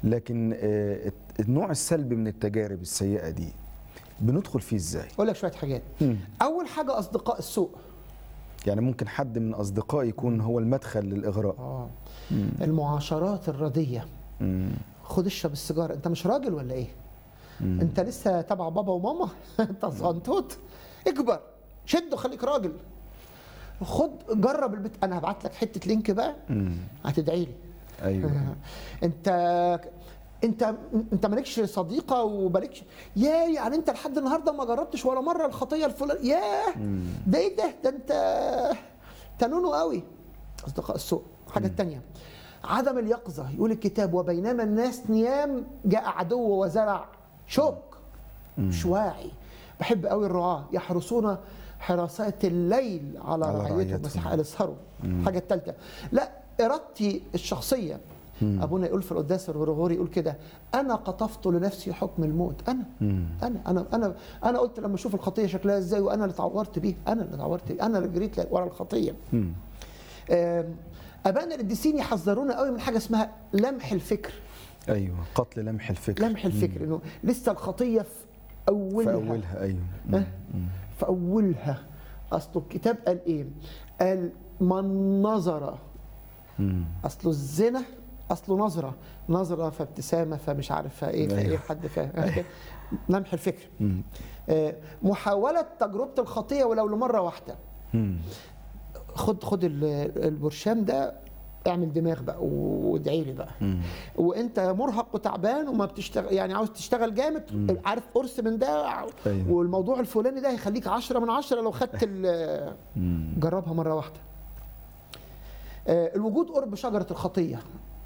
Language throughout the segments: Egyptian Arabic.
لكن آه، النوع السلبي من التجارب السيئه دي بندخل فيه ازاي اقول لك شويه حاجات مم. اول حاجه اصدقاء السوء يعني ممكن حد من اصدقائي يكون هو المدخل للاغراء اه المعاشرات الرديه مم. خد اشرب السيجاره انت مش راجل ولا ايه مم. انت لسه تبع بابا وماما انت صنطوط اكبر شد وخليك راجل خد جرب البيت انا هبعت لك حته لينك بقى مم. هتدعي لي ايوه انت انت انت مالكش صديقه ومالكش يا يعني انت لحد النهارده ما جربتش ولا مره الخطيه الفلانيه ياه ده ايه ده ده انت تنونو قوي اصدقاء السوء الحاجه الثانيه عدم اليقظه يقول الكتاب وبينما الناس نيام جاء عدو وزرع شوك مش واعي بحب قوي الرعاه يحرسون حراسات الليل على, على رعيتهم رعيتهم. مسيح قال اسهروا الحاجه الثالثه لا ارادتي الشخصيه ابونا يقول في القداس الغرغوري يقول كده انا قطفت لنفسي حكم الموت انا مم. انا انا انا انا قلت لما اشوف الخطيه شكلها ازاي وانا اللي اتعورت بيه انا اللي اتعورت بيه انا اللي جريت ورا الخطيه مم. آم، ابانا القديسين يحذرونا قوي من حاجه اسمها لمح الفكر ايوه قتل لمح الفكر لمح الفكر انه لسه الخطيه في اولها في اولها ايوه ها؟ مم. في اولها اصل الكتاب قال ايه قال من نظر مم. اصله الزنا اصله نظره نظره فابتسامه فمش عارف فايه فايه أيوه. حد فاهم لمح الفكر مم. آه، محاوله تجربه الخطيه ولو لمره واحده مم. خد خد ال- البرشام ده اعمل دماغ بقى وادعي لي بقى مم. وانت مرهق وتعبان وما بتشتغل يعني عاوز تشتغل جامد عارف قرص من ده أيوه. والموضوع الفلاني ده هيخليك عشرة من عشرة لو خدت ال- مم. جربها مرة واحدة آه، الوجود قرب شجرة الخطية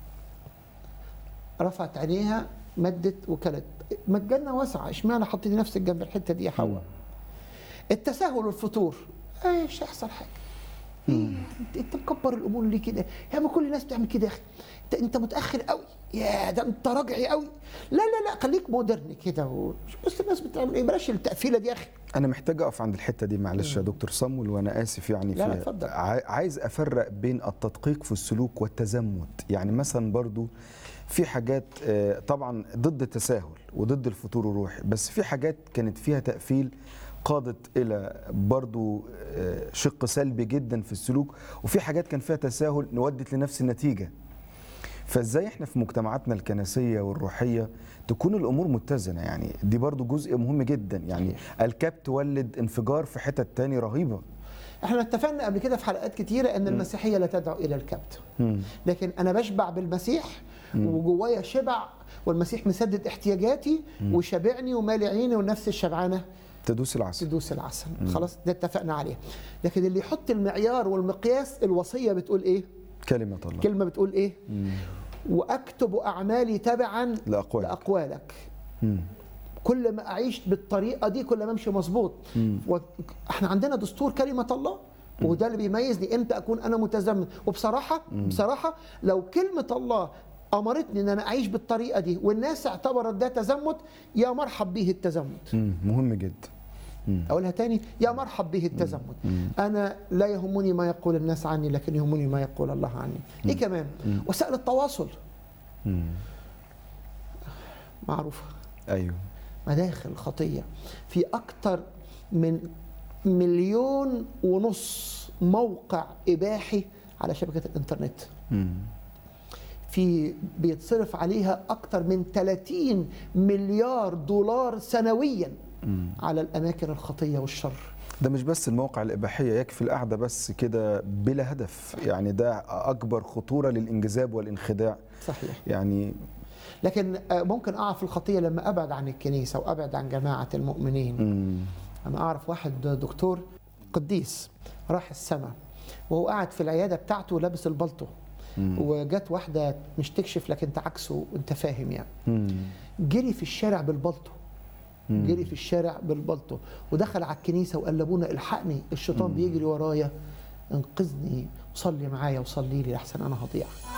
رفعت عينيها مدت وكلت ما الجنة واسعة اشمعنى حطيتي نفسك جنب الحتة دي يا حواء التساهل والفتور آه، مش هيحصل حاجة إيه انت انت مكبر الامور ليه كده؟ يا ما كل الناس بتعمل كده يا اخي انت انت متاخر قوي يا ده انت راجعي قوي لا لا لا خليك مودرن كده و- بص الناس بتعمل ايه بلاش التقفيله دي يا اخي انا محتاج اقف عند الحته دي معلش يا دكتور صمول وانا اسف يعني لا، لا، في اتفضل. عاي- عايز افرق بين التدقيق في السلوك والتزمت يعني مثلا برضو في حاجات آه، طبعا ضد التساهل وضد الفتور الروحي بس في حاجات كانت فيها تقفيل قادت الى برضو آه، شق سلبي جدا في السلوك وفي حاجات كان فيها تساهل ودت لنفس النتيجه فازاي احنا في مجتمعاتنا الكنسيه والروحيه تكون الامور متزنه يعني دي برضو جزء مهم جدا يعني الكبت تولد انفجار في حتت تاني رهيبه احنا اتفقنا قبل كده في حلقات كتيره ان المسيحيه لا تدعو الى الكبت مم. لكن انا بشبع بالمسيح وجوايا شبع والمسيح مسدد احتياجاتي وشبعني ومالي عيني والنفس الشبعانه تدوس العسل تدوس العسل خلاص ده اتفقنا عليه لكن اللي يحط المعيار والمقياس الوصيه بتقول ايه كلمه الله كلمه بتقول ايه واكتب اعمالي تبعا لاقوالك لاقوالك مم. كل ما اعيش بالطريقه دي كل ما امشي مظبوط و- احنا عندنا دستور كلمه الله وده اللي بيميزني امتى اكون انا متزمت وبصراحه بصراحه لو كلمه الله امرتني ان انا اعيش بالطريقه دي والناس اعتبرت ده تزمت يا مرحب به التزمت مم. مهم جدا مم. اقولها تاني يا مرحب به التزمت انا لا يهمني ما يقول الناس عني لكن يهمني ما يقول الله عني ايه كمان وسائل التواصل مم. معروفه ايوه مداخل خطية في أكتر من مليون ونص موقع إباحي على شبكة الإنترنت مم. في بيتصرف عليها أكتر من 30 مليار دولار سنويا على الأماكن الخطية والشر ده مش بس المواقع الإباحية يكفي القعدة بس كده بلا هدف يعني ده أكبر خطورة للانجذاب والانخداع صحيح يعني لكن آه، ممكن أقع في الخطية لما أبعد عن الكنيسة وأبعد عن جماعة المؤمنين مم. أنا أعرف واحد دكتور قديس راح السماء وهو قاعد في العيادة بتاعته لابس البلطو وجت واحدة مش تكشف لكن تعكسه وانت فاهم يعني مم. جري في الشارع بالبلطو جري في الشارع بالبلطو ودخل على الكنيسة وقال لابونا الحقني الشيطان بيجري ورايا انقذني وصلي معايا وصلي لي لحسن انا هضيع